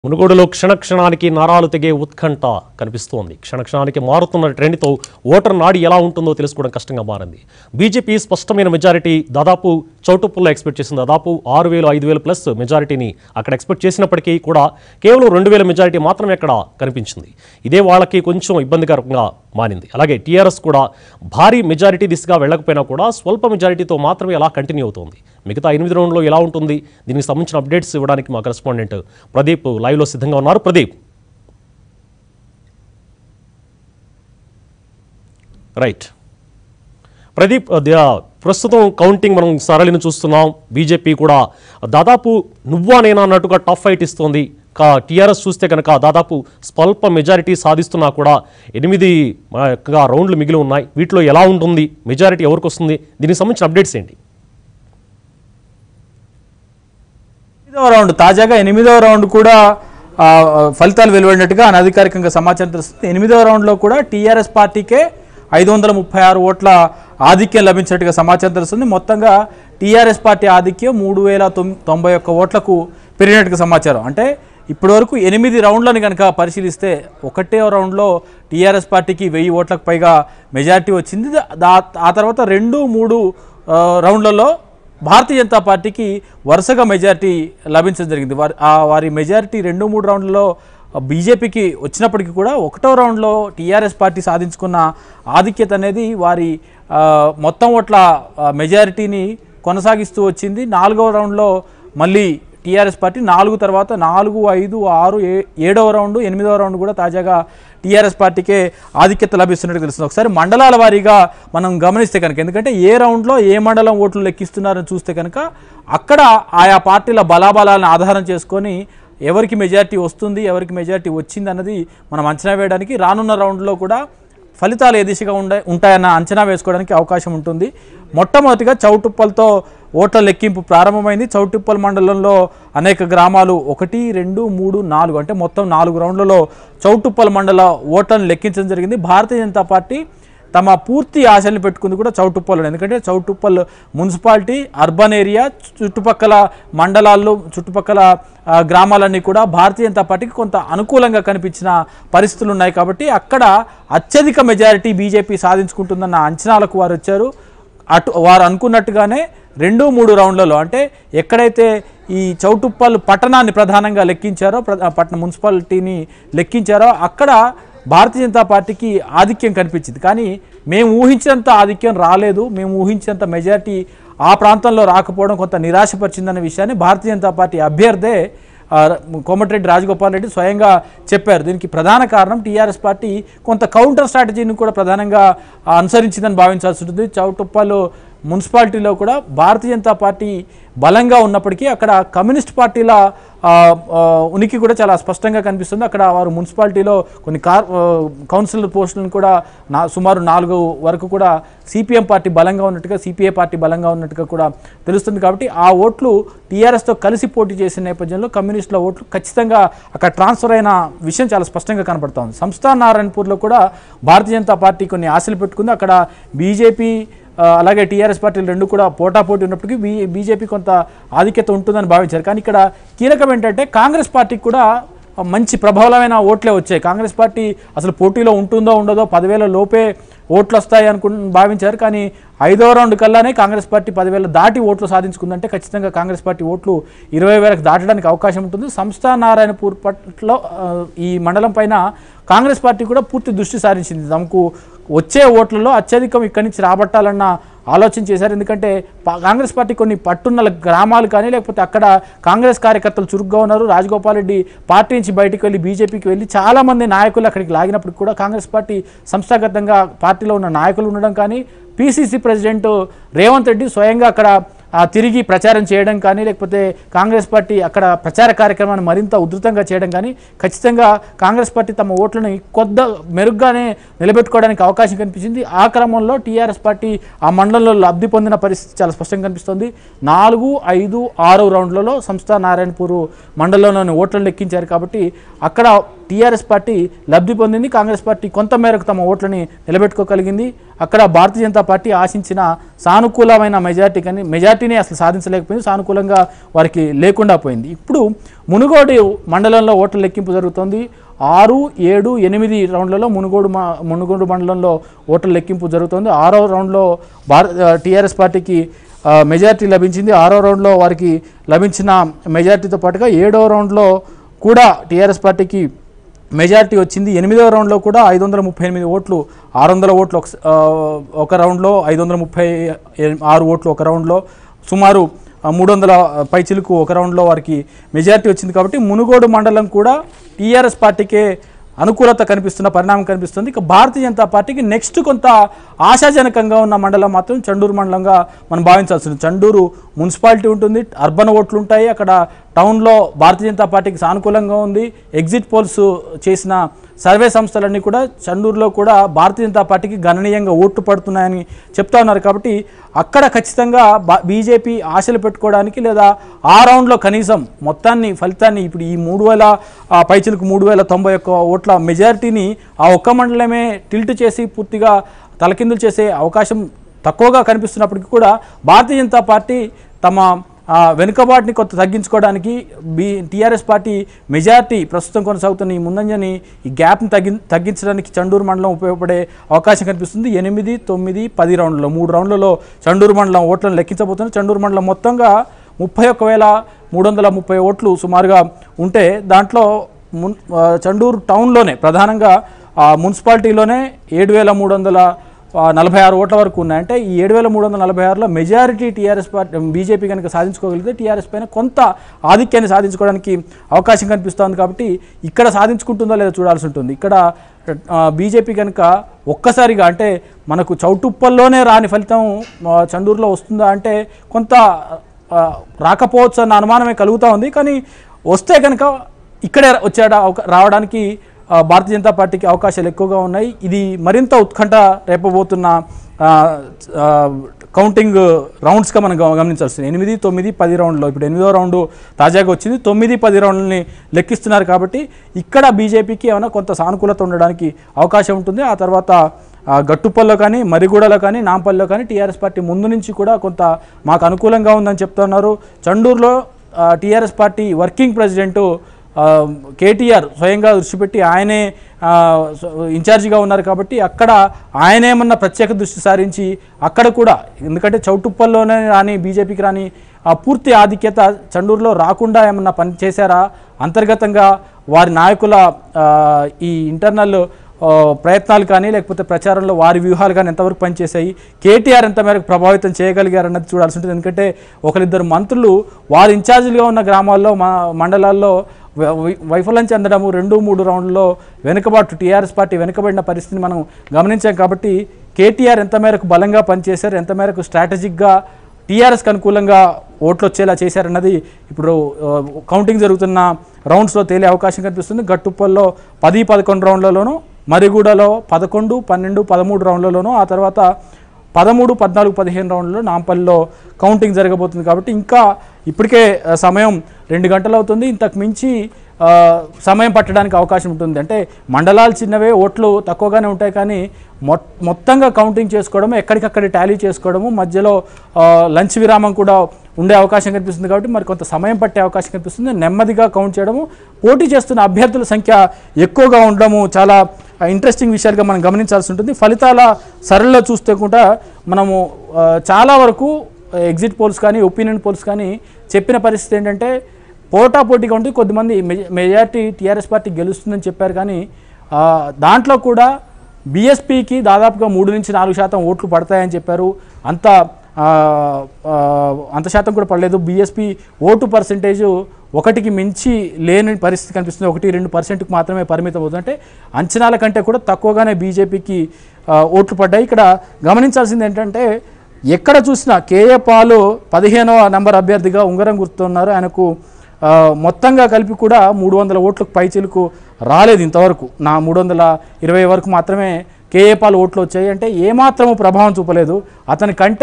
మునుగోడులో క్షణక్షణానికి నరాలు తెగే ఉత్కంఠ కనిపిస్తోంది క్షణక్షణానికి మారుతున్న ట్రెండ్తో ఓటర్ నాడి ఎలా ఉంటుందో తెలుసుకోవడం కష్టంగా మారింది బీజేపీ స్పష్టమైన మెజారిటీ దాదాపు చౌటుప్పుల్లో ఎక్స్పెక్ట్ చేసింది దాదాపు ఆరు వేలు ఐదు వేలు ప్లస్ మెజారిటీని అక్కడ ఎక్స్పెక్ట్ చేసినప్పటికీ కూడా కేవలం రెండు వేల మెజారిటీ మాత్రమే అక్కడ కనిపించింది ఇదే వాళ్ళకి కొంచెం ఇబ్బందికరంగా మారింది అలాగే టీఆర్ఎస్ కూడా భారీ మెజారిటీ దిశగా వెళ్ళకపోయినా కూడా స్వల్ప మెజారిటీతో మాత్రమే అలా కంటిన్యూ అవుతోంది మిగతా ఎనిమిది రౌండ్లో ఎలా ఉంటుంది దీనికి సంబంధించిన అప్డేట్స్ ఇవ్వడానికి మా కరెస్పాండెంట్ ప్రదీప్ లైవ్లో సిద్ధంగా ఉన్నారు ప్రదీప్ రైట్ ప్రదీప్ అదే, ప్రస్తుతం కౌంటింగ్ మనం సరళిని చూస్తున్నాం బీజేపీ కూడా దాదాపు నువ్వా నేనా అన్నట్టుగా టఫ్ ఫైట్ ఇస్తోంది కా టీఆర్ఎస్ చూస్తే కనుక దాదాపు స్వల్ప మెజారిటీ సాధిస్తున్నా కూడా ఎనిమిది ఆ, గా రౌండ్లు మిగిలి ఉన్నాయి వీటిలో ఎలా ఉంటుంది మెజారిటీ ఎవరికి వస్తుంది దీనికి సంబంధించిన అప్డేట్స్ ఏంటి ఎనిమిదవ రౌండ్ తాజాగా ఎనిమిదవ రౌండ్ కూడా ఆ, ఫలితాలు వెలువడినట్టుగా అనధికారికంగా సమాచారం తెలుస్తుంది ఎనిమిదవ రౌండ్లో కూడా టీఆర్ఎస్ పార్టీకే ఐదు వందల ముప్పై ఆరు ఓట్ల ఆధిక్యం లభించినట్టుగా సమాచారం తెలుస్తుంది మొత్తంగా టీఆర్ఎస్ పార్టీ ఆధిక్యం మూడు వేల తొమ్- తొంభై ఒక్క ఓట్లకు పెరిగినట్టుగా సమాచారం అంటే ఇప్పటివరకు ఎనిమిది రౌండ్లను కనుక పరిశీలిస్తే ఒకటే రౌండ్లో టీఆర్ఎస్ పార్టీకి వెయ్యి ఓట్లకు పైగా మెజారిటీ వచ్చింది దా- ఆ తర్వాత రెండు మూడు ఆ, రౌండ్లలో భారతీయ జనతా పార్టీకి వరుసగా మెజారిటీ లభించడం జరిగింది వారి ఆ వారి మెజారిటీ రెండు మూడు రౌండ్లలో బీజేపీకి వచ్చినప్పటికీ కూడా ఒకటో రౌండ్లో టీఆర్ఎస్ పార్టీ సాధించుకున్న ఆధిక్యత అనేది వారి ఆ, మొత్తం ఓట్ల ఆ, మెజారిటీని కొనసాగిస్తూ వచ్చింది నాలుగవ రౌండ్లో మళ్ళీ టీఆర్ఎస్ పార్టీ నాలుగు తర్వాత నాలుగు ఐదు ఆరు ఏ- ఏడవ రౌండ్ ఎనిమిదవ రౌండ్ కూడా తాజాగా టీఆర్ఎస్ పార్టీకే ఆధిక్యత లభిస్తున్నట్టు తెలుస్తుంది ఒకసారి మండలాల వారీగా మనం గమనిస్తే కనుక ఎందుకంటే ఏ రౌండ్లో ఏ మండలం ఓట్లు లెక్కిస్తున్నారని చూస్తే కనుక అక్కడ ఆయా పార్టీల బలాబలాలను ఆధారం చేసుకొని ఎవరికి మెజారిటీ వస్తుంది ఎవరికి మెజారిటీ వచ్చింది అన్నది మనం అంచనా వేయడానికి రానున్న రౌండ్లో కూడా ఫలితాలు ఏ దిశగా ఉండే ఉంటాయన్న అంచనా వేసుకోవడానికి అవకాశం ఉంటుంది మొట్టమొదటిగా చౌటుప్పలతో ఓట్ల లెక్కింపు ప్రారంభమైంది చౌటుప్పల్ మండలంలో అనేక గ్రామాలు ఒకటి రెండు మూడు నాలుగు అంటే మొత్తం నాలుగు రౌండ్లలో చౌటుప్పల్ మండల ఓట్లను లెక్కించడం జరిగింది భారతీయ జనతా పార్టీ తమ పూర్తి ఆశల్ని పెట్టుకుంది కూడా చౌటుప్పల్ ఎందుకంటే చౌటుప్పల్ మున్సిపాలిటీ అర్బన్ ఏరియా చుట్టుపక్కల మండలాల్లో చుట్టుపక్కల ఆ, గ్రామాలన్నీ కూడా భారతీయ జనతా పార్టీకి కొంత అనుకూలంగా కనిపించిన పరిస్థితులు ఉన్నాయి కాబట్టి అక్కడ అత్యధిక మెజారిటీ బీజేపీ సాధించుకుంటుందన్న అంచనాలకు వారు వచ్చారు అటు వారు అనుకున్నట్టుగానే రెండు మూడు రౌండ్లలో అంటే ఎక్కడైతే ఈ చౌటుప్పల్ పట్టణాన్ని ప్రధానంగా లెక్కించారో ప్ర- పట్టణ మున్సిపాలిటీని లెక్కించారో అక్కడ భారతీయ జనతా పార్టీకి ఆధిక్యం కనిపించింది కానీ మేము ఊహించినంత ఆధిక్యం రాలేదు మేము ఊహించినంత మెజారిటీ ఆ ప్రాంతంలో రాకపోవడం కొంత నిరాశపరిచిందన్న విషయాన్ని భారతీయ జనతా పార్టీ అభ్యర్థే ఆ, కోమటిరెడ్డి రాజగోపాల్ రెడ్డి స్వయంగా చెప్పారు దీనికి ప్రధాన కారణం టీఆర్ఎస్ పార్టీ కొంత కౌంటర్ స్ట్రాటజీని కూడా ప్రధానంగా ఆ, అనుసరించిందని భావించాల్సి ఉంటుంది చౌటుప్పలు మున్సిపాలిటీలో కూడా భారతీయ జనతా పార్టీ బలంగా ఉన్నప్పటికీ అక్కడ కమ్యూనిస్ట్ పార్టీల ఆ, ఆ, ఉనికి కూడా చాలా స్పష్టంగా కనిపిస్తుంది అక్కడ వారు మున్సిపాలిటీలో కొన్ని కార్ ఆ, కౌన్సిలర్ పోస్టులను కూడా నా సుమారు నాలుగు వరకు కూడా సిపిఎం పార్టీ బలంగా ఉన్నట్టుగా సిపిఐ పార్టీ బలంగా ఉన్నట్టుగా కూడా తెలుస్తుంది కాబట్టి ఆ ఓట్లు టీఆర్ఎస్తో కలిసి పోటీ చేసిన నేపథ్యంలో కమ్యూనిస్టుల ఓట్లు ఖచ్చితంగా అక్కడ ట్రాన్స్ఫర్ అయిన విషయం చాలా స్పష్టంగా కనపడుతోంది సంస్థాన్ నారాయణపూర్లో కూడా భారతీయ జనతా పార్టీ కొన్ని ఆశలు పెట్టుకుంది అక్కడ బీజేపీ ఆ, అలాగే టీఆర్ఎస్ పార్టీలు రెండు కూడా పోటాపోటీ ఉన్నప్పటికీ బీ బీజేపీ కొంత ఆధిక్యత ఉంటుందని భావించారు కానీ ఇక్కడ కీలకం ఏంటంటే కాంగ్రెస్ పార్టీకి కూడా మంచి ప్రభావమైన ఓట్లే వచ్చాయి కాంగ్రెస్ పార్టీ అసలు పోటీలో ఉంటుందో ఉండదో పదివేల లోపే ఓట్లు వస్తాయి అనుకు భావించారు కానీ ఐదో రౌండ్ కల్లానే కాంగ్రెస్ పార్టీ పదివేల దాటి ఓట్లు సాధించుకుందంటే ఖచ్చితంగా కాంగ్రెస్ పార్టీ ఓట్లు ఇరవై వేలకు దాటడానికి అవకాశం ఉంటుంది సంస్థా నారాయణపూర్ పట్ల ఆ, ఈ మండలం పైన కాంగ్రెస్ పార్టీ కూడా పూర్తి దృష్టి సారించింది తమకు వచ్చే ఓట్లలో అత్యధికం ఇక్కడి నుంచి రాబట్టాలన్న ఆలోచన చేశారు ఎందుకంటే పా- కాంగ్రెస్ పార్టీ కొన్ని పట్టున్న గ్రామాలు కానీ లేకపోతే అక్కడ కాంగ్రెస్ కార్యకర్తలు చురుగ్గా ఉన్నారు రాజగోపాల్ రెడ్డి పార్టీ నుంచి బయటికి వెళ్ళి బీజేపీకి వెళ్ళి చాలామంది నాయకులు అక్కడికి లాగినప్పుడు కూడా కాంగ్రెస్ పార్టీ సంస్థాగతంగా పార్టీలో ఉన్న నాయకులు ఉండడం కానీ పీసీసీ ప్రెసిడెంట్ రేవంత్ రెడ్డి స్వయంగా అక్కడ ఆ, తిరిగి ప్రచారం చేయడం కానీ లేకపోతే కాంగ్రెస్ పార్టీ అక్కడ ప్రచార కార్యక్రమాన్ని మరింత ఉధృతంగా చేయడం కానీ ఖచ్చితంగా కాంగ్రెస్ పార్టీ తమ ఓట్లను కొద్ద మెరుగ్గానే నిలబెట్టుకోవడానికి అవకాశం కనిపించింది ఆ క్రమంలో టీఆర్ఎస్ పార్టీ ఆ మండలంలో లబ్ధి పొందిన పరిస్థితి చాలా స్పష్టంగా కనిపిస్తుంది నాలుగు ఐదు ఆరు రౌండ్లలో సంస్థ నారాయణపూర్ మండలంలోని ఓట్లను లెక్కించారు కాబట్టి అక్కడ టీఆర్ఎస్ పార్టీ లబ్ధి పొందింది కాంగ్రెస్ పార్టీ కొంత మేరకు తమ ఓట్లని నిలబెట్టుకోగలిగింది అక్కడ భారతీయ జనతా పార్టీ ఆశించిన సానుకూలమైన మెజార్టీ కానీ మెజార్టీని అసలు సాధించలేకపోయింది సానుకూలంగా వారికి లేకుండా పోయింది ఇప్పుడు మునుగోడు మండలంలో ఓట్ల లెక్కింపు జరుగుతోంది ఆరు ఏడు ఎనిమిది రౌండ్లలో మునుగోడు మా మునుగోడు మండలంలో ఓట్ల లెక్కింపు జరుగుతోంది ఆరో రౌండ్లో భారత టీఆర్ఎస్ పార్టీకి ఆ, మెజార్టీ లభించింది ఆరో రౌండ్లో వారికి లభించిన మెజార్టీతో పాటుగా ఏడో రౌండ్లో కూడా టీఆర్ఎస్ పార్టీకి మెజారిటీ వచ్చింది ఎనిమిదవ రౌండ్లో కూడా ఐదు వందల ముప్పై ఎనిమిది ఓట్లు ఆరు వందల ఓట్లు ఒక స- ఆ, ఒక రౌండ్లో ఐదు వందల ముప్పై ఏ- ఆరు ఓట్లు ఒక రౌండ్లో సుమారు మూడు వందల పైచిలకు ఒక రౌండ్లో వారికి మెజారిటీ వచ్చింది కాబట్టి మునుగోడు మండలం కూడా టీఆర్ఎస్ పార్టీకే అనుకూలత కనిపిస్తున్న పరిణామం కనిపిస్తుంది ఇక భారతీయ జనతా పార్టీకి నెక్స్ట్ కొంత ఆశాజనకంగా ఉన్న మండలం మాత్రం చండూరు మండలంగా మనం భావించాల్సి ఉంది చండూరు మున్సిపాలిటీ ఉంటుంది అర్బన్ ఓట్లు ఉంటాయి అక్కడ టౌన్లో భారతీయ జనతా పార్టీకి సానుకూలంగా ఉంది ఎగ్జిట్ పోల్స్ చేసిన సర్వే సంస్థలన్నీ కూడా చండూరులో కూడా భారతీయ జనతా పార్టీకి గణనీయంగా ఓట్లు పడుతున్నాయని చెప్తా ఉన్నారు కాబట్టి అక్కడ ఖచ్చితంగా బా- బీజేపీ ఆశలు పెట్టుకోవడానికి లేదా ఆ రౌండ్లో కనీసం మొత్తాన్ని ఫలితాన్ని ఇప్పుడు ఈ మూడు వేల ఆ, పైచిలకు మూడు వేల తొంభై ఒక్క ఓట్ల మెజారిటీని ఆ ఒక్క మండలమే టిల్ట్ చేసి పూర్తిగా తలకిందులు చేసే అవకాశం తక్కువగా కనిపిస్తున్నప్పటికీ కూడా భారతీయ జనతా పార్టీ తమ ఆ, వెనుకబాటుని కొంత తగ్గించుకోవడానికి బీ టీఆర్ఎస్ పార్టీ మెజార్టీ ప్రస్తుతం కొనసాగుతున్న ఈ ముందంజని ఈ గ్యాప్ని తగ్గి తగ్గించడానికి చండూరు మండలం ఉపయోగపడే అవకాశం కనిపిస్తుంది ఎనిమిది తొమ్మిది పది రౌండ్లలో మూడు రౌండ్లలో చండూరు మండలం ఓట్లను లెక్కించబోతుంది చండూరు మండలం మొత్తంగా ముప్పై ఒక్క వేల మూడు వందల ముప్పై ఓట్లు సుమారుగా ఉంటే దాంట్లో మున్ ఆ, చండూరు టౌన్లోనే ప్రధానంగా ఆ, మున్సిపాలిటీలోనే ఏడు వేల మూడు వందల ఆ, నలభై ఆరు ఓట్ల వరకు ఉన్నాయి అంటే ఈ ఏడు వేల మూడు వందల నలభై ఆరులో మెజారిటీ టీఆర్ఎస్ పార్టీ బీజేపీ కనుక సాధించుకోగలిగితే టీఆర్ఎస్ పైన కొంత ఆధిక్యాన్ని సాధించుకోవడానికి అవకాశం కనిపిస్తోంది కాబట్టి ఇక్కడ సాధించుకుంటుందో లేదో చూడాల్సి ఉంటుంది ఇక్కడ బీజేపీ కనుక ఒక్కసారిగా అంటే మనకు చౌటుప్పల్లోనే రాని ఫలితం ఆ, చండూరులో వస్తుందా అంటే కొంత ఆ, రాకపోవచ్చు అన్న అనుమానమే కలుగుతూ ఉంది కానీ వస్తే కనుక ఇక్కడే వచ్చాడ అవకా- రావడానికి ఆ, భారతీయ జనతా పార్టీకి అవకాశాలు ఎక్కువగా ఉన్నాయి ఇది మరింత ఉత్కంఠ రేపబోతున్న ఆ, ఆ, కౌంటింగ్ రౌండ్స్గా మనం గమ- గమనించాల్సింది ఎనిమిది తొమ్మిది పది రౌండ్లో ఇప్పుడు ఎనిమిదో రౌండ్ తాజాగా వచ్చింది తొమ్మిది పది రౌండ్లని లెక్కిస్తున్నారు కాబట్టి ఇక్కడ బీజేపీకి ఏమైనా కొంత సానుకూలత ఉండడానికి అవకాశం ఉంటుంది ఆ తర్వాత ఆ, గట్టుప్పల్లో కానీ మరిగూడలో కానీ నాంపల్లిలో కానీ టీఆర్ఎస్ పార్టీ ముందు నుంచి కూడా కొంత మాకు అనుకూలంగా ఉందని చెప్తున్నారు చండూరులో టీఆర్ఎస్ పార్టీ వర్కింగ్ ప్రెసిడెంటు ఆ, కేటీఆర్ స్వయంగా దృష్టి పెట్టి ఆయనే ఆ, స- ఇన్ఛార్జిగా ఉన్నారు కాబట్టి అక్కడ ఆయనేమన్నా ప్రత్యేక దృష్టి సారించి అక్కడ కూడా ఎందుకంటే చౌటుప్పల్లోనే రాని బీజేపీకి రాని ఆ పూర్తి ఆధిక్యత చండూరులో రాకుండా ఏమన్నా పని చేశారా అంతర్గతంగా వారి నాయకుల ఆ, ఈ ఇంటర్నల్ ఆ, ప్రయత్నాలు కానీ లేకపోతే ప్రచారంలో వారి వ్యూహాలు కానీ ఎంతవరకు పనిచేశాయి కేటీఆర్ ఎంత మేరకు ప్రభావితం చేయగలిగారు అన్నది చూడాల్సి ఉంటుంది ఎందుకంటే ఒకరిద్దరు మంత్రులు వారు ఇన్ఛార్జీలుగా ఉన్న గ్రామాల్లో మా మండలాల్లో వై- వై- వైఫల్యం చెందడము రెండు మూడు రౌండ్లలో వెనుకబాటు టీఆర్ఎస్ పార్టీ వెనుకబడిన పరిస్థితిని మనం గమనించాం కాబట్టి కేటీఆర్ ఎంత మేరకు బలంగా పనిచేశారు ఎంత మేరకు స్ట్రాటజిక్గా టీఆర్ఎస్కి అనుకూలంగా ఓట్లు వచ్చేలా చేశారన్నది ఇప్పుడు ఆ, కౌంటింగ్ జరుగుతున్న రౌండ్స్లో తేలే అవకాశం కనిపిస్తుంది గట్టుప్పల్లో పది పదకొండు రౌండ్లలోనూ మరిగూడలో పదకొండు పన్నెండు పదమూడు రౌండ్లలోనూ ఆ తర్వాత పదమూడు పద్నాలుగు పదిహేను రౌండ్లలో నాంపల్లిలో కౌంటింగ్ జరగబోతుంది కాబట్టి ఇంకా ఇప్పటికే ఆ, సమయం రెండు గంటలు అవుతుంది ఇంతకు మించి ఆ, సమయం పట్టడానికి అవకాశం ఉంటుంది అంటే మండలాలు చిన్నవే ఓట్లు తక్కువగానే ఉంటాయి కానీ మొ- మొత్తంగా కౌంటింగ్ చేసుకోవడము ఎక్కడికక్కడ టాలీ చేసుకోవడము మధ్యలో ఆ, లంచ్ విరామం కూడా ఉండే అవకాశం కనిపిస్తుంది కాబట్టి మరి కొంత సమయం పట్టే అవకాశం కనిపిస్తుంది నెమ్మదిగా కౌంట్ చేయడము పోటీ చేస్తున్న అభ్యర్థుల సంఖ్య ఎక్కువగా ఉండడము చాలా ఇంట్రెస్టింగ్ విషయాలుగా మనం గమనించాల్సి ఉంటుంది ఫలితాల సరళిలో చూస్తే కూడా మనము ఆ, చాలా వరకు ఎగ్జిట్ పోల్స్ కానీ ఒపీనియన్ పోల్స్ కానీ చెప్పిన పరిస్థితి ఏంటంటే పోటా పోటీగా ఉంటే కొద్దిమంది మెజ- మెజారిటీ టీఆర్ఎస్ పార్టీ గెలుస్తుందని చెప్పారు కానీ ఆ, దాంట్లో కూడా బీఎస్పీకి దాదాపుగా మూడు నుంచి నాలుగు శాతం ఓట్లు పడతాయని చెప్పారు అంత ఆ, ఆ, అంత శాతం కూడా పడలేదు బీఎస్పీ ఓటు పర్సంటేజ్ ఒకటికి మించి లేని పరిస్థితి కనిపిస్తుంది ఒకటి రెండు పర్సెంట్కి మాత్రమే పరిమితం అవుతుంది అంటే అంచనాల కంటే కూడా తక్కువగానే బీజేపీకి ఓట్లు పడ్డాయి ఇక్కడ గమనించాల్సింది ఏంటంటే ఎక్కడ చూసినా కేఏ పాలు పదిహేనవ నంబర్ అభ్యర్థిగా ఉంగరం గుర్తున్నారు ఆయనకు ఆ, మొత్తంగా కలిపి కూడా మూడు వందల ఓట్లకు పైచిలకు రాలేదు ఇంతవరకు నా మూడు వందల ఇరవై వరకు మాత్రమే కేఏ పాల్ ఓట్లు వచ్చాయి అంటే ఏమాత్రము ప్రభావం చూపలేదు అతని కంటే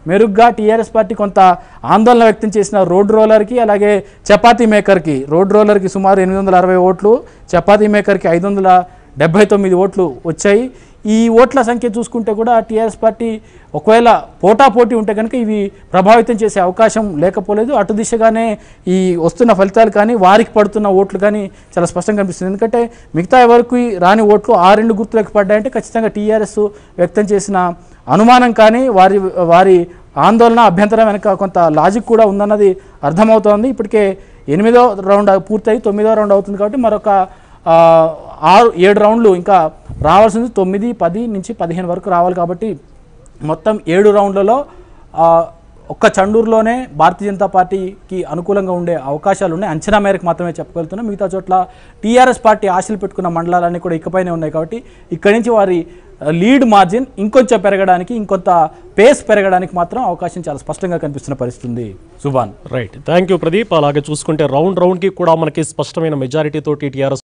మెరుగ్గా టీఆర్ఎస్ పార్టీ కొంత ఆందోళన వ్యక్తం చేసిన రోడ్ రోలర్కి అలాగే చపాతీ మేకర్కి రోడ్ రోలర్కి సుమారు ఎనిమిది వందల అరవై ఓట్లు చపాతీ మేకర్కి ఐదు వందల డెబ్బై తొమ్మిది ఓట్లు వచ్చాయి ఈ ఓట్ల సంఖ్య చూసుకుంటే కూడా టీఆర్ఎస్ పార్టీ ఒకవేళ పోటాపోటీ ఉంటే కనుక ఇవి ప్రభావితం చేసే అవకాశం లేకపోలేదు అటు దిశగానే ఈ వస్తున్న ఫలితాలు కానీ వారికి పడుతున్న ఓట్లు కానీ చాలా స్పష్టంగా కనిపిస్తుంది ఎందుకంటే మిగతా ఎవరికి రాని ఓట్లు ఆ రెండు గుర్తులకు పడ్డాయంటే ఖచ్చితంగా టీఆర్ఎస్ వ్యక్తం చేసిన అనుమానం కానీ వారి వారి ఆందోళన అభ్యంతరం వెనక కొంత లాజిక్ కూడా ఉందన్నది అర్థమవుతోంది ఇప్పటికే ఎనిమిదో రౌండ్ పూర్తయి తొమ్మిదో రౌండ్ అవుతుంది కాబట్టి మరొక ఆ, ఆరు ఏడు రౌండ్లు ఇంకా రావాల్సింది తొమ్మిది పది నుంచి పదిహేను వరకు రావాలి కాబట్టి మొత్తం ఏడు రౌండ్లలో ఆ, ఒక్క చండూరులోనే భారతీయ జనతా పార్టీకి అనుకూలంగా ఉండే అవకాశాలు ఉన్నాయి అంచనా మేరకు మాత్రమే చెప్పగలుగుతున్నాం మిగతా చోట్ల టీఆర్ఎస్ పార్టీ ఆశలు పెట్టుకున్న మండలాలన్నీ కూడా ఇకపైనే ఉన్నాయి కాబట్టి ఇక్కడి నుంచి వారి లీడ్ మార్జిన్ ఇంకొంచెం పెరగడానికి ఇంకొంత పేస్ పెరగడానికి మాత్రం అవకాశం చాలా స్పష్టంగా కనిపిస్తున్న పరిస్థితి ఉంది Subhan right thank you Pradeep అలాగే చూసుకుంటే రౌండ్ రౌండ్కి కూడా మనకి స్పష్టమైన మెజారిటీ తోటి టీఆర్ఎస్